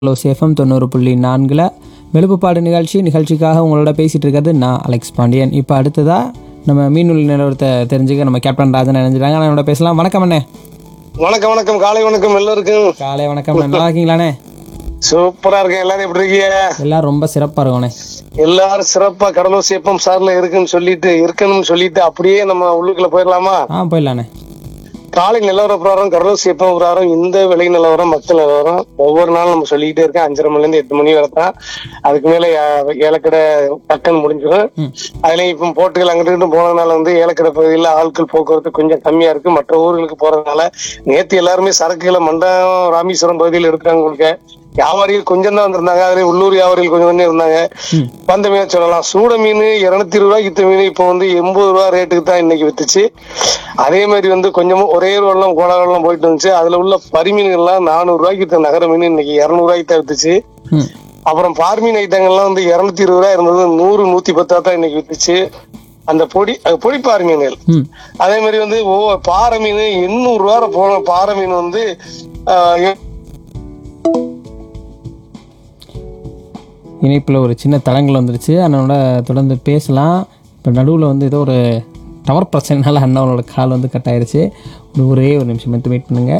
Hello சேஃபம் தொண்ணூறு புள்ளி நான்கில் வெளுப்புப்பாடு நிகழ்ச்சி நிகழ்ச்சிக்காக உங்களோட பேசிகிட்டு இருக்கிறது நான் அலெக்ஸ் பாண்டியன் இப்போ அடுத்ததாக நம்ம மீன்வெளி நிலவரத்தை தெரிஞ்சுக்க நம்ம கேப்டன் ராஜன் இணைஞ்சிட்டாங்க என்னோட பேசலாம் வணக்கம் அண்ணே வணக்கம் வணக்கம் காலை வணக்கம் எல்லாருக்கும் காலை வணக்கம் அண்ணே. நல்லா இருக்கீங்களாண்ணே சூப்பரா இருக்கேன் எல்லாரும் எப்படி இருக்கீங்க எல்லாம் ரொம்ப சிறப்பாக இருக்கும்ண்ணே எல்லாரும் சிறப்பா கடலூர் சேப்பம் சார்ல இருக்குன்னு சொல்லிட்டு இருக்கணும்னு சொல்லிட்டு அப்படியே நம்ம உள்ளுக்குள்ள போயிடலாமா ஆ போயிடலாண்ணே காலை நிலவர பிரகாரம் கடலூர் சேப்பம் பிரகாரம் இந்த விலை நிலவரம் மக்கள் நிலவரம் ஒவ்வொரு நாளும் நம்ம சொல்லிக்கிட்டே இருக்கேன் அஞ்சரை மணில இருந்து எட்டு மணி வரை தான் அதுக்கு மேல ஏ- ஏலக்கடை டக்குன்னு முடிஞ்சிடும் அதுலயும் இப்ப போட்டுகள் அங்கிட்டு இங்கிட்டு போனதுனால வந்து ஏலக்கடை பகுதியில் ஆட்கள் போக்குவரத்து கொஞ்சம் கம்மியா இருக்கு மற்ற ஊர்களுக்கு போறதுனால நேத்து எல்லாருமே சரக்குகளை மண்டபம் ராமேஸ்வரம் பகுதியில் எடுக்கிறாங்க உங்களுக்கு வியாபாரிகள் கொஞ்சம் தான் வந்திருந்தாங்க அதுல உள்ளூர் வியாபாரிகள் கொஞ்சம் கொஞ்சம் இருந்தாங்க வந்த மீன் சொல்லலாம் சூட மீன் இருநூத்தி இருபது ரூபாய்க்கு வித்த மீன் இப்போ வந்து எண்பது ரூபா ரேட்டுக்கு தான் இன்னைக்கு வித்துச்சு அதே மாதிரி வந்து கொஞ்சமும் ஒரே ஒரு வெள்ளம் கோடா வெள்ளம் போயிட்டு இருந்துச்சு அதுல உள்ள பரிமீன்கள்லாம் நானூறு ரூபாய்க்கு வித்த நகர மீன் இன்னைக்கு இருநூறு ரூபாய்க்கு தான் வித்துச்சு ம் அப்புறம் பார்மீன் ஐட்டங்கள்லாம் வந்து இருநூத்தி இருபது ரூபாய் இருந்தது நூறு நூத்தி பத்தா தான் இன்னைக்கு வித்துச்சு அந்த பொடி அது பொடி பாறை மீன்கள் ம் அதே மாதிரி வந்து ஓ பாறை மீன் எண்ணூறு ரூபா போன பாறை மீன் வந்து ஆஹ், எ- இணைப்பில் ஒரு சின்ன தடங்கள் வந்துருச்சு அண்ணனோட தொடர்ந்து பேசலாம் இப்போ நடுவில் வந்து ஏதோ ஒரு டவர் பிரச்சனைனால அண்ணனோட கால் வந்து கட் ஆயிருச்சு ஒரு ஒரே ஒரு நிமிஷம் மட்டும் வெயிட் பண்ணுங்க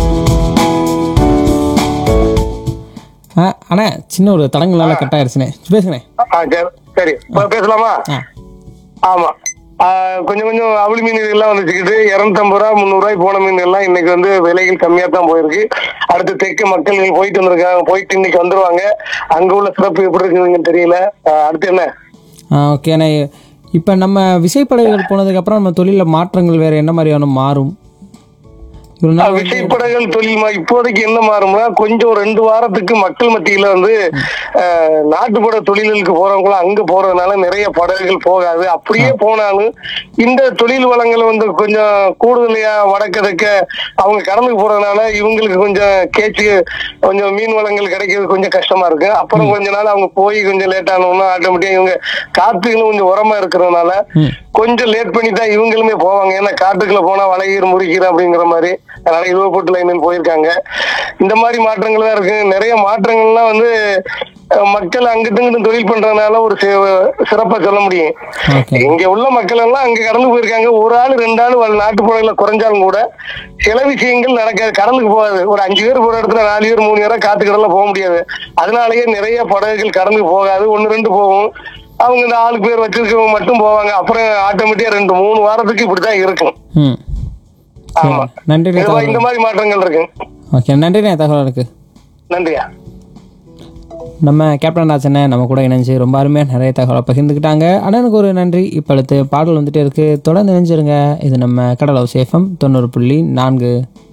ஆ அண்ணா சின்ன ஒரு தடங்களால கட் ஆயிருச்சுண்ணே பேசுங்கண்ணே ஆ, சரி, சரி இப்ப பேசலாமா ஆ ஆமா ஆஹ் கொஞ்சம் கொஞ்சம் அவளி மீன் இதெல்லாம் வந்துச்சுக்கிட்டு இருநூத்தம்பது ரூபா முந்நூறு ரூபாய் போன மீன் எல்லாம் இன்னைக்கு வந்து விலைகள் கம்மியா தான் போயிருக்கு அடுத்து தெற்கு மக்கள் போயிட்டு வந்திருக்காங்க போயிட்டு இன்னைக்கு வந்துருவாங்க அங்க உள்ள சிறப்பு எப்படி இருக்குதுன்னு தெரியல ஆஹ் அடுத்து என்ன ஆ ஓகே அண்ணா இப்போ நம்ம விசைப்படகுகள் போனதுக்கப்புறம் நம்ம தொழிலில் மாற்றங்கள் வேறு என்ன மாதிரியான மாறும் இவ்வளோ நாள் வந்து- விசைப்படகுகள் தொழில் மா- இப்போதைக்கு என்ன மாறும்னா கொஞ்சம் ரெண்டு வாரத்துக்கு மக்கள் மத்தியில வந்து ஆஹ், நாட்டுப்புற தொழில்களுக்கு போறவங்களும் அங்க போறதுனால நிறைய படகுகள் போகாது அப்படியே போனாலும் இந்த தொழில் வளங்களை வந்து கொஞ்சம் கூடுதலையா வடக்கிழக்க அவங்க கடலுக்கு போறதுனால இவங்களுக்கு கொஞ்சம் கேச்சு கொஞ்சம் மீன் வளங்கள் கிடைக்கிறது கொஞ்சம் கஷ்டமா இருக்கு அப்புறம் கொஞ்ச நாள் அவங்க போய் கொஞ்சம் லேட் ஆனோம்னா ஆட்டோமேட்டிக்கா இவங்க காத்துகளும் கொஞ்சம் உரமா இருக்கிறதுனால ம் கொஞ்சம் லேட் பண்ணி தான் இவங்களுமே போவாங்க ஏன்னா காட்டுக்குள்ள போனா வளையீர் முறிக்கிற அப்படிங்கிற மாதிரி அதனால இழுவப்பட்டு லைன் போயிருக்காங்க இந்த மாதிரி மாற்றங்கள் தான் இருக்கு நிறைய மாற்றங்கள்லாம் வந்து அஹ், மக்கள் அங்கிட்டு இங்கிட்டு தொழில் பண்றதுனால ஒரு சி- சிறப்பா சொல்ல முடியும் ஓகே இங்க உள்ள மக்கள் எல்லாம் அங்க கடந்து போயிருக்காங்க ஒரு ஆள் ரெண்டு ஆள் வ- நாட்டு புறங்கள குறைஞ்சாலும் கூட சில விஷயங்கள் நடக்காது கடலுக்கு போகாது ஒரு அஞ்சு பேர் போற இடத்துல நாலு பேர் மூணு பேரா காத்து கடல்ல போக முடியாது அதனாலயே நிறைய படகுகள் கடலுக்கு போகாது ஒன்னு ரெண்டு போகும் அவங்க இந்த ஆளுக்கு பேர் வச்சிருக்கவங்க மட்டும் போவாங்க அப்புறம் ஆட்டோமேட்டிக்கா ரெண்டு மூணு வாரத்துக்கு இப்படிதான் இருக்கும் ம் ஆமா நன்றிண்ணே இது தகவல் இந்த மாதிரி மாற்றங்கள் இருக்கு ஓகே நன்றிண்ணே தகவலுக்கு நன்றியா நம்ம கேப்டன் ராஜனை நம்ம கூட இணைஞ்சு ரொம்ப அருமையாக நிறைய தகவலை பகிர்ந்துக்கிட்டாங்க அண்ணனுக்கு ஒரு நன்றி இப்போ அடுத்து பாடல் வந்துட்டே இருக்கு தொடர்ந்து இணைஞ்சிருங்க இது நம்ம கடலோ சேஃபம் தொண்ணூறு புள்ளி நான்கு